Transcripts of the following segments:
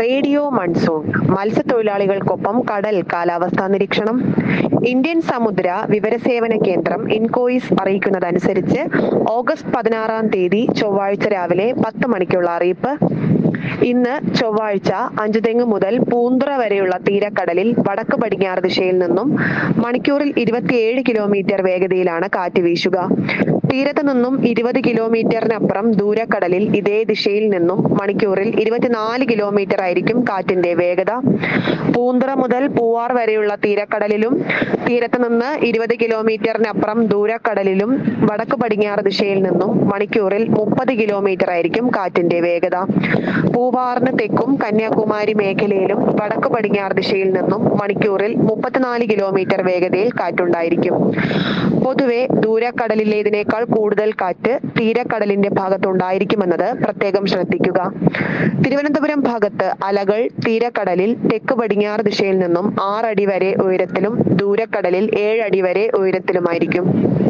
radio monsoon മത്സ്യത്തൊഴിലാളികൾക്കൊപ്പം കടൽ കാലാവസ്ഥാ നിരീക്ഷണം ഇന്ത്യൻ സമുദ്ര വിവരസേവന കേന്ദ്രം ഇൻകോയിസ് അറിയിക്കുന്നതനുസരിച്ച് ഓഗസ്റ്റ് പതിനാറാം തീയതി ചൊവ്വാഴ്ച രാവിലെ പത്ത് മണിക്കുള്ള അറിയിപ്പ് ഇന്ന് ചൊവ്വാഴ്ച അഞ്ചുതെങ്ങ് മുതൽ പൂന്തുറ വരെയുള്ള തീരക്കടലിൽ വടക്ക് പടിഞ്ഞാറ് ദിശയിൽ നിന്നും മണിക്കൂറിൽ ഇരുപത്തിയേഴ് കിലോമീറ്റർ വേഗതയിലാണ് കാറ്റ് വീശുക തീരത്ത് നിന്നും ഇരുപത് കിലോമീറ്ററിനപ്പുറം ദൂരക്കടലിൽ ഇതേ ദിശയിൽ നിന്നും മണിക്കൂറിൽ ഇരുപത്തിനാല് കിലോമീറ്റർ ആയിരിക്കും കാറ്റിന്റെ വേഗത പൂന്തുറ മുതൽ പൂവാർ വരെയുള്ള തീരക്കടലിലും തീരത്ത് നിന്ന് ഇരുപത് കിലോമീറ്ററിനപ്പുറം ദൂരക്കടലിലും വടക്ക് പടിഞ്ഞാറ് ദിശയിൽ നിന്നും മണിക്കൂറിൽ മുപ്പത് കിലോമീറ്റർ ആയിരിക്കും കാറ്റിന്റെ വേഗത പൂവാറിന് തെക്കും കന്യാകുമാരി മേഖലയിലും വടക്ക് പടിഞ്ഞാറ് ദിശയിൽ നിന്നും മണിക്കൂറിൽ മുപ്പത്തിനാല് കിലോമീറ്റർ വേഗതയിൽ കാറ്റുണ്ടായിരിക്കും പൊതുവെ ദൂരക്കടലിലേതിനേക്കാൾ കൂടുതൽ കാറ്റ് തീരക്കടലിന്റെ ഭാഗത്തുണ്ടായിരിക്കുമെന്നത് പ്രത്യേകം ശ്രദ്ധിക്കുക തിരുവനന്തപുരം ഭാഗത്ത് അലകൾ തീരക്കടലിൽ തെക്ക് പടിഞ്ഞാറ് ദിശയിൽ നിന്നും ആറടി വരെ ഉയരത്തിലും ദൂരക്കടലിൽ ഏഴടി വരെ ഉയരത്തിലുമായിരിക്കും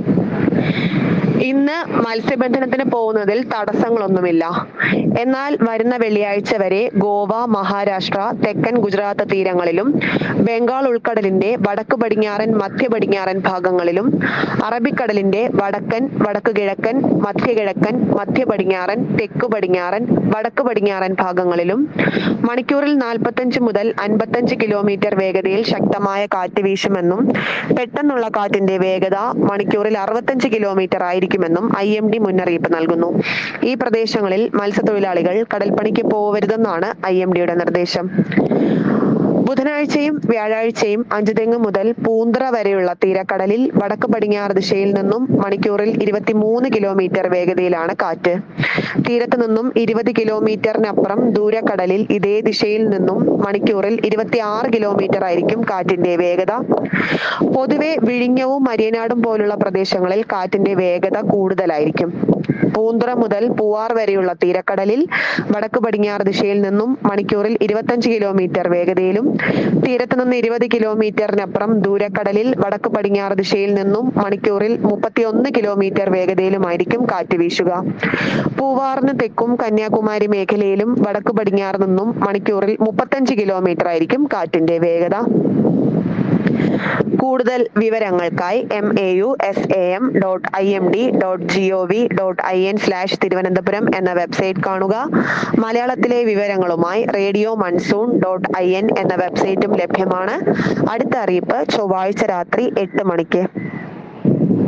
ഇന്ന് മത്സ്യബന്ധനത്തിന് പോകുന്നതിൽ തടസ്സങ്ങളൊന്നുമില്ല എന്നാൽ വരുന്ന വെള്ളിയാഴ്ച വരെ ഗോവ മഹാരാഷ്ട്ര തെക്കൻ ഗുജറാത്ത് തീരങ്ങളിലും ബംഗാൾ ഉൾക്കടലിന്റെ വടക്ക് പടിഞ്ഞാറൻ മധ്യ പടിഞ്ഞാറൻ ഭാഗങ്ങളിലും അറബിക്കടലിന്റെ വടക്കൻ വടക്ക് കിഴക്കൻ മധ്യ കിഴക്കൻ മധ്യ പടിഞ്ഞാറൻ തെക്ക് പടിഞ്ഞാറൻ വടക്ക് പടിഞ്ഞാറൻ ഭാഗങ്ങളിലും മണിക്കൂറിൽ നാൽപ്പത്തഞ്ച് മുതൽ അൻപത്തഞ്ച് കിലോമീറ്റർ വേഗതയിൽ ശക്തമായ കാറ്റ് വീശുമെന്നും പെട്ടെന്നുള്ള കാറ്റിന്റെ വേഗത മണിക്കൂറിൽ അറുപത്തഞ്ച് കിലോമീറ്റർ ആയിരിക്കുമെന്നും ഐ എം ഡി മുന്നറിയിപ്പ് നൽകുന്നു ഈ പ്രദേശങ്ങളിൽ മത്സ്യത്തൊഴിലാളികൾ കടൽപ്പണിക്ക് പോവരുതെന്നാണ് ഐ എം ഡിയുടെ നിർദ്ദേശം ബുധനാഴ്ചയും വ്യാഴാഴ്ചയും അഞ്ചുതെങ്ങ് മുതൽ പൂന്തറ വരെയുള്ള തീരക്കടലിൽ വടക്ക് പടിഞ്ഞാറ് ദിശയിൽ നിന്നും മണിക്കൂറിൽ ഇരുപത്തിമൂന്ന് കിലോമീറ്റർ വേഗതയിലാണ് കാറ്റ് തീരത്ത് നിന്നും ഇരുപത് കിലോമീറ്ററിനപ്പുറം ദൂരക്കടലിൽ ഇതേ ദിശയിൽ നിന്നും മണിക്കൂറിൽ ഇരുപത്തിയാറ് കിലോമീറ്റർ ആയിരിക്കും കാറ്റിന്റെ വേഗത പൊതുവെ വിഴിഞ്ഞവും മരിയനാടും പോലുള്ള പ്രദേശങ്ങളിൽ കാറ്റിന്റെ വേഗത കൂടുതലായിരിക്കും പൂന്തുറ മുതൽ പൂവാർ വരെയുള്ള തീരക്കടലിൽ വടക്ക് പടിഞ്ഞാറ് ദിശയിൽ നിന്നും മണിക്കൂറിൽ ഇരുപത്തഞ്ച് കിലോമീറ്റർ വേഗതയിലും തീരത്ത് നിന്ന് ഇരുപത് കിലോമീറ്ററിനപ്പുറം ദൂരക്കടലിൽ വടക്ക് പടിഞ്ഞാറ് ദിശയിൽ നിന്നും മണിക്കൂറിൽ മുപ്പത്തിയൊന്ന് കിലോമീറ്റർ വേഗതയിലുമായിരിക്കും കാറ്റ് വീശുക പൂവാറിന് തെക്കും കന്യാകുമാരി മേഖലയിലും വടക്ക് പടിഞ്ഞാറ് നിന്നും മണിക്കൂറിൽ മുപ്പത്തഞ്ച് കിലോമീറ്റർ ആയിരിക്കും കാറ്റിന്റെ വേഗത കൂടുതൽ വിവരങ്ങൾക്കായി M A U S A M dot I M D dot G O V dot I N slash Thiruvananthapuram എന്ന വെബ്സൈറ്റ് കാണുക മലയാളത്തിലെ വിവരങ്ങളുമായി radio monsoon dot I N എന്ന വെബ്സൈറ്റും ലഭ്യമാണ് അടുത്ത അറിയിപ്പ് ചൊവ്വാഴ്ച രാത്രി എട്ട് മണിക്ക്